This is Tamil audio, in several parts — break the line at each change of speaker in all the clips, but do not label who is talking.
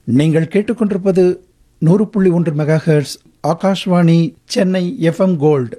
நீங்கள் கேட்டுக்கொண்டிருப்பது நூறு புள்ளி ஒன்று megahertz Akashvani Chennai FM gold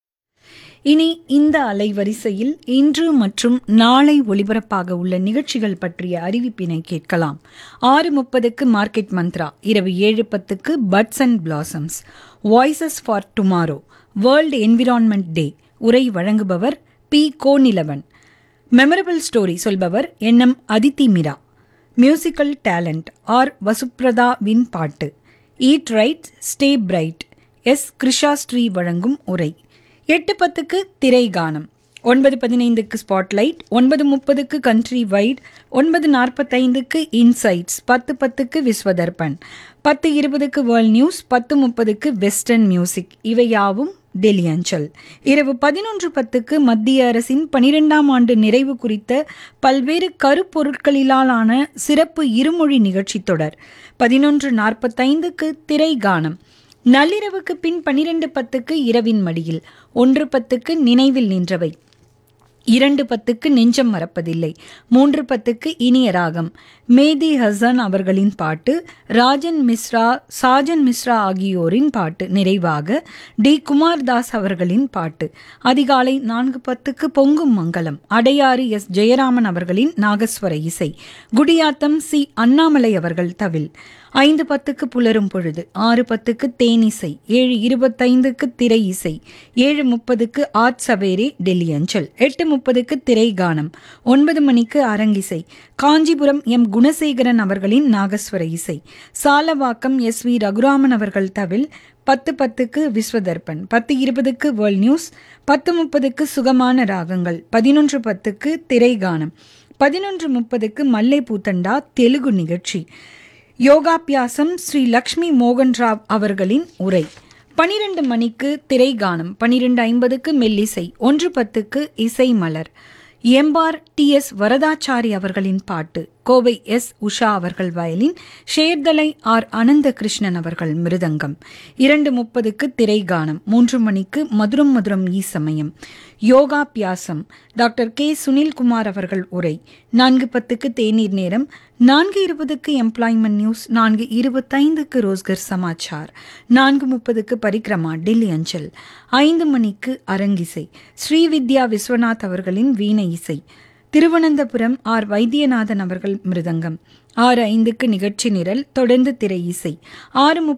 இனி இந்த அலைவரிசையில் இன்று மற்றும் நாளை ஒலிபரப்பாக உள்ள நிகழ்ச்சிகள் பற்றிய அறிவிப்பினை கேட்கலாம் ஆறு முப்பதுக்கு மார்க்கெட் மந்த்ரா இரவு ஏழு பத்துக்கு buds and blossoms voices for tomorrow world environment day உரை வழங்குபவர் பி கோநிலவன் மெமரபிள் ஸ்டோரி சொல்பவர் N M Adithi Mira musical talent R Vasuprada வின் பாட்டு eat right stay bright S Krisha Sri வழங்கும் உரை எட்டு பத்துக்கு திரை கானம் ஒன்பது பதினைந்துக்கு ஸ்பாட்லைட் ஒன்பது முப்பதுக்கு கண்ட்ரி வைட் ஒன்பது நாற்பத்தைந்துக்கு இன்சைட்ஸ் பத்து பத்துக்கு விஸ்வதர்பன் பத்து இருபதுக்கு வேர்ல்ட் நியூஸ் பத்து முப்பதுக்கு வெஸ்டர்ன் மியூசிக் இவையாவும் டெல்லி அஞ்சல் இரவு பதினொன்று பத்துக்கு மத்திய அரசின் பனிரெண்டாம் ஆண்டு நிறைவு குறித்த பல்வேறு கருப்பொருட்களிலான சிறப்பு இருமொழி நிகழ்ச்சி தொடர் பதினொன்று நாற்பத்தைந்துக்கு திரை கானம் நள்ளிரவுக்கு பின் பனிரெண்டு பத்துக்கு இரவின் மடியில் ஒன்று பத்துக்கு நினைவில் நின்றவை இரண்டு பத்துக்கு நெஞ்சம் மறப்பதில்லை மூன்று பத்துக்கு இனிய ராகம் மேதி ஹசன் அவர்களின் பாட்டு ராஜன் மிஸ்ரா சாஜன் மிஸ்ரா ஆகியோரின் பாட்டு நிறைவாக டி குமார்தாஸ் அவர்களின் பாட்டு அதிகாலை நான்கு பத்துக்கு பொங்கும் மங்கலம் அடையாறு எஸ் ஜெயராமன் அவர்களின் நாகஸ்வர இசை குடியாத்தம் சி அண்ணாமலை அவர்கள் தவில் ஐந்து பத்துக்கு புலரும் பொழுது ஆறு பத்துக்கு தேனிசை ஏழு இருபத்தைந்துக்கு திரை இசை ஏழு முப்பதுக்கு ஆட் சவேரே டெல்லி அஞ்சல் எட்டு முப்பதுக்கு திரை கானம் ஒன்பது மணிக்கு அரங்கிசை காஞ்சிபுரம் எம் குணசேகரன் அவர்களின் நாகஸ்வர இசை சாலவாக்கம் எஸ் வி ரகுராமன் அவர்கள் தவில் பத்து பத்துக்கு விஸ்வதர்பன் பத்து இருபதுக்கு வேர்ல்ட் நியூஸ் பத்து முப்பதுக்கு சுகமான ராகங்கள் பதினொன்று பத்துக்கு திரை கானம் பதினொன்று முப்பதுக்கு மல்லை பூத்தண்டா தெலுங்கு நிகழ்ச்சி யோகாபியாசம் ஸ்ரீ லக்ஷ்மி மோகன் ராவ் அவர்களின் உரை பனிரெண்டு மணிக்கு திரைகானம் பனிரெண்டு ஐம்பதுக்கு மெல்லிசை ஒன்று பத்துக்கு இசை மலர் எம்பார் டி எஸ் வரதாச்சாரி அவர்களின் பாட்டு கோவை எஸ் உஷா அவர்கள் வயலின் ஷேர்தலை ஆர் அனந்த கிருஷ்ணன் அவர்கள் மிருதங்கம் இரண்டு முப்பதுக்கு திரைகானம் மூன்று மணிக்கு மதுரம் மதுரம் ஈ சமயம் யோகாபியாசம் டாக்டர் கே சுனில்குமார் அவர்கள் உரை நான்கு பத்துக்கு தேநீர் நேரம் நான்கு இருபதுக்கு எம்ப்ளாய்மெண்ட் நியூஸ் நான்கு இருபத்தைந்துக்கு ரோஸ்கர் சமாச்சார் நான்கு முப்பதுக்கு பரிக்ரமா டெல்லி அஞ்சல் ஐந்து மணிக்கு அரங்கிசை ஸ்ரீவித்யா விஸ்வநாத் அவர்களின் வீணை இசை திருவனந்தபுரம் ஆர் வைத்தியநாதன் அவர்கள் மிருதங்கம் ஆறு ஐந்துக்கு நிகழ்ச்சி நிரல் தொடர்ந்து திரை இசை ஆறு